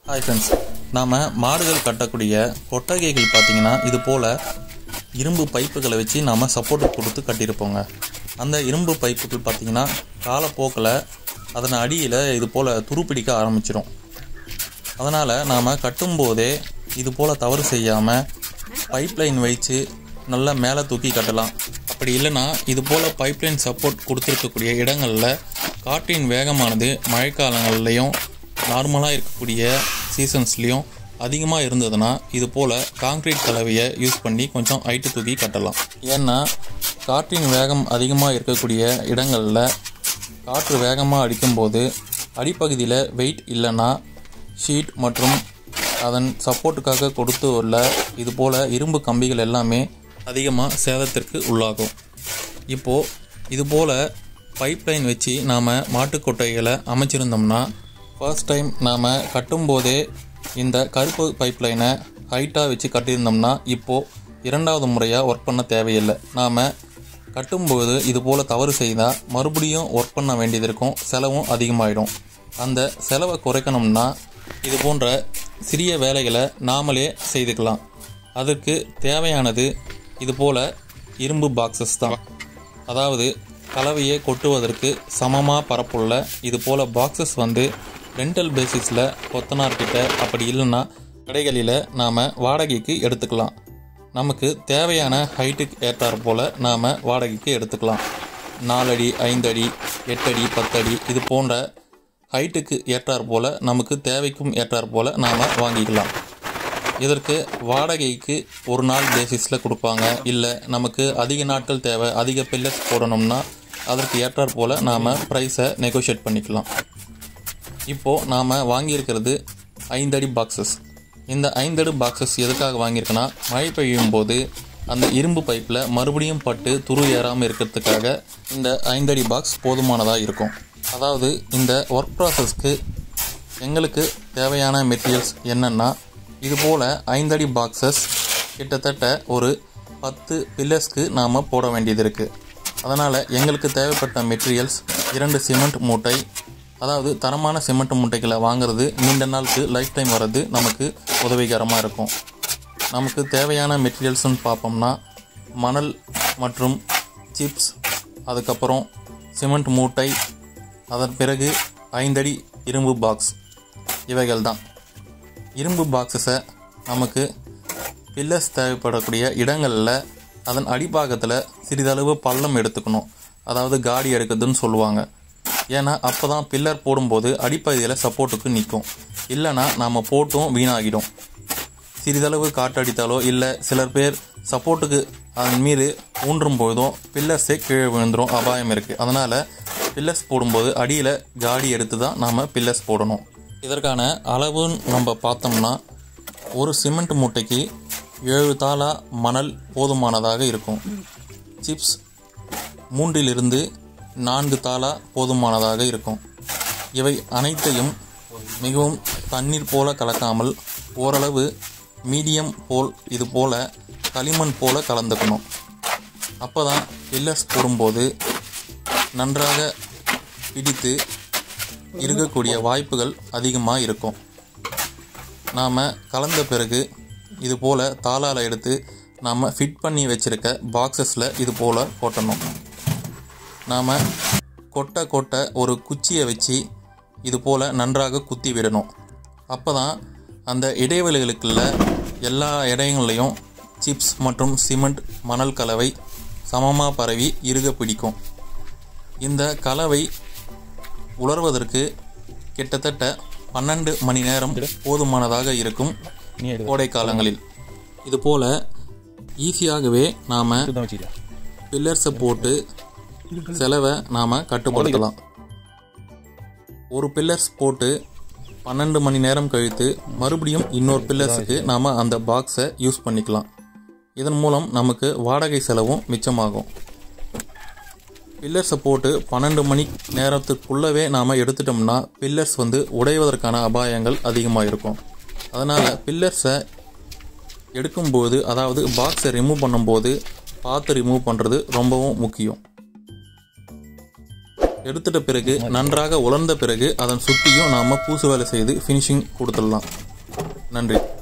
hi friends நாம் மாடுகள் கட்டக்கூடிய கொட்டகைகள் பார்த்தீங்கன்னா இது போல் இரும்பு பைப்புகளை வச்சு நாம் சப்போர்ட் கொடுத்து கட்டியிருப்போங்க அந்த இரும்பு பைப்புகள் பார்த்தீங்கன்னா காலப்போக்கில் அதன் அடியில் இது போல் துருப்பிடிக்க ஆரம்பிச்சிடும் அதனால் நாம் கட்டும்போதே இது போல் தவறு செய்யாமல் பைப்லைன் வச்சு நல்லா மேலே தூக்கி கட்டலாம் அப்படி இல்லைன்னா இது போல் பைப்லைன் சப்போர்ட் கொடுத்துருக்கக்கூடிய இடங்களில் காற்றின் வேகமானது மழைக்காலங்கள்லையும் நார்மலாக இருக்கக்கூடிய சீசன்ஸ்லேயும் அதிகமாக இருந்ததுன்னா இது போல் காங்க்ரீட் கலவையை யூஸ் பண்ணி கொஞ்சம் ஹைட்டு தூக்கி கட்டலாம் ஏன்னா காற்றின் வேகம் அதிகமாக இருக்கக்கூடிய இடங்களில் காற்று வேகமாக அடிக்கும்போது அடிப்பகுதியில் வெயிட் இல்லைன்னா ஷீட் மற்றும் அதன் சப்போர்ட்டுக்காக கொடுத்து உள்ள இது போல் இரும்பு கம்பிகள் எல்லாமே அதிகமாக சேதத்திற்கு உள்ளாகும் இப்போது இது போல் பைப்லைன் வச்சு நாம் மாட்டுக்கொட்டைகளை அமைச்சிருந்தோம்னா ஃபர்ஸ்ட் டைம் நாம் கட்டும்போதே இந்த கருப்பு பைப்லைனை ஹைட்டாக வச்சு கட்டியிருந்தோம்னா இப்போது இரண்டாவது முறையாக ஒர்க் பண்ண தேவையில்லை நாம் கட்டும்போது இது போல் தவறு செய்தால் மறுபடியும் ஒர்க் பண்ண வேண்டியது இருக்கும் செலவும் அதிகமாகிடும் அந்த செலவை குறைக்கணும்னா இது போன்ற சிறிய வேலைகளை நாமளே செய்துக்கலாம் அதற்கு தேவையானது இது போல் இரும்பு பாக்ஸஸ் தான் அதாவது கலவையை கொட்டுவதற்கு சமமாக பரப்புள்ள இது போல் பாக்ஸஸ் வந்து ரெண்டல் பேசிஸில் கொத்தனார்கிட்ட அப்படி இல்லைன்னா கடைகளில் நாம் வாடகைக்கு எடுத்துக்கலாம் நமக்கு தேவையான ஹைட்டுக்கு ஏற்றாற் போல் நாம் வாடகைக்கு எடுத்துக்கலாம் நாலடி ஐந்தடி எட்டடி பத்தடி இது போன்ற ஹைட்டுக்கு ஏற்றாற் போல் நமக்கு தேவைக்கும் ஏற்றாற் போல் நாம் வாங்கிக்கலாம் இதற்கு வாடகைக்கு ஒரு நாள் பேசிஸில் கொடுப்பாங்க இல்லை நமக்கு அதிக நாட்கள் தேவை அதிக பில்லர்ஸ் போடணும்னா அதற்கு ஏற்றாற் போல் நாம் ப்ரைஸை நெகோஷியேட் பண்ணிக்கலாம் இப்போது நாம் வாங்கியிருக்கிறது ஐந்தடி பாக்ஸஸ் இந்த ஐந்தடி பாக்ஸஸ் எதுக்காக வாங்கியிருக்கேன்னா மழை பெய்யும் போது அந்த இரும்பு பைப்பில் மறுபடியும் பட்டு துரு ஏறாமல் இருக்கிறதுக்காக இந்த ஐந்தடி பாக்ஸ் போதுமானதாக இருக்கும் அதாவது இந்த ஒர்க் ப்ராசஸ்க்கு எங்களுக்கு தேவையான மெட்டீரியல்ஸ் என்னென்னா இது போல் ஐந்தடி பாக்ஸஸ் கிட்டத்தட்ட ஒரு பத்து பில்லர்ஸ்க்கு நாம் போட வேண்டியது இருக்குது அதனால் எங்களுக்கு தேவைப்பட்ட மெட்டீரியல்ஸ் இரண்டு சிமெண்ட் மூட்டை அதாவது தரமான சிமெண்ட் மூட்டைகளை வாங்குறது நீண்ட நாளுக்கு லைஃப் டைம் வர்றது நமக்கு உதவிகரமாக இருக்கும் நமக்கு தேவையான மெட்டீரியல்ஸ்னு பார்ப்போம்னா மணல் மற்றும் சிப்ஸ் அதுக்கப்புறம் சிமெண்ட் மூட்டை அதன் பிறகு ஐந்தடி இரும்பு பாக்ஸ் இவைகள் தான் இரும்பு பாக்ஸஸை நமக்கு பில்லர்ஸ் தேவைப்படக்கூடிய இடங்களில் அதன் அடிப்பாகத்தில் சிறிதளவு பள்ளம் எடுத்துக்கணும் அதாவது காடி எடுக்குதுன்னு சொல்லுவாங்க ஏன்னா அப்போ தான் பில்லர் போடும்போது அடிப்பகுதியில் சப்போர்ட்டுக்கு நிற்கும் இல்லைன்னா நாம் போட்டும் வீணாகிடும் சிறிதளவு காற்றடித்தாலோ இல்லை சிலர் பேர் சப்போர்ட்டுக்கு அதன் மீது ஊன்றும் போதும் பில்லர்ஸே கீழே விழுந்துடும் அபாயம் இருக்குது அதனால் பில்லர்ஸ் போடும்போது அடியில் காடி எடுத்து தான் நாம் பில்லர்ஸ் போடணும் இதற்கான அளவுன்னு நம்ம பார்த்தோம்னா ஒரு சிமெண்ட் மூட்டைக்கு ஏழு தாளா மணல் போதுமானதாக இருக்கும் சிப்ஸ் மூன்றிலிருந்து நான்கு தாளா போதுமானதாக இருக்கும் இவை அனைத்தையும் மிகவும் தண்ணீர் போல கலக்காமல் ஓரளவு மீடியம் போல் இது போல களிமண் போல கலந்துக்கணும் அப்போ தான் பில்லர்ஸ் போடும்போது நன்றாக பிடித்து இருக்கக்கூடிய வாய்ப்புகள் அதிகமாக இருக்கும் நாம் கலந்த பிறகு இது போல் தாளால் எடுத்து நாம் ஃபிட் பண்ணி வச்சுருக்க பாக்ஸஸில் இது போல் கொட்டணும் நாம் கொட்ட கொட்ட ஒரு குச்சியை வச்சு இது போல் நன்றாக குத்தி விடணும் அப்போ தான் அந்த இடைவெளிகளுக்குள்ள எல்லா இடங்கள்லையும் சிப்ஸ் மற்றும் சிமெண்ட் மணல் கலவை சமமாக பரவி இறுக பிடிக்கும் இந்த கலவை உலர்வதற்கு கிட்டத்தட்ட பன்னெண்டு மணி நேரம் போதுமானதாக இருக்கும் கோடை காலங்களில் இது போல் ஈஸியாகவே நாம் பில்லர்ஸை போட்டு செலவை நாம் கட்டுப்படுத்தலாம் ஒரு பில்லர்ஸ் போட்டு பன்னெண்டு மணி நேரம் கழித்து மறுபடியும் இன்னொரு பில்லர்ஸுக்கு நாம் அந்த பாக்ஸை யூஸ் பண்ணிக்கலாம் இதன் மூலம் நமக்கு வாடகை செலவும் மிச்சமாகும் பில்லர்ஸை போட்டு பன்னெண்டு மணி நேரத்துக்குள்ளவே நாம் எடுத்துட்டோம்னா பில்லர்ஸ் வந்து உடைவதற்கான அபாயங்கள் அதிகமாக இருக்கும் அதனால் பில்லர்ஸை எடுக்கும்போது அதாவது பாக்ஸை ரிமூவ் பண்ணும்போது பார்த்து ரிமூவ் பண்ணுறது ரொம்பவும் முக்கியம் எடுத்துட்ட பிறகு நன்றாக உலர்ந்த பிறகு அதன் சுற்றியும் நாம் பூசு வேலை செய்து ஃபினிஷிங் கொடுத்துடலாம் நன்றி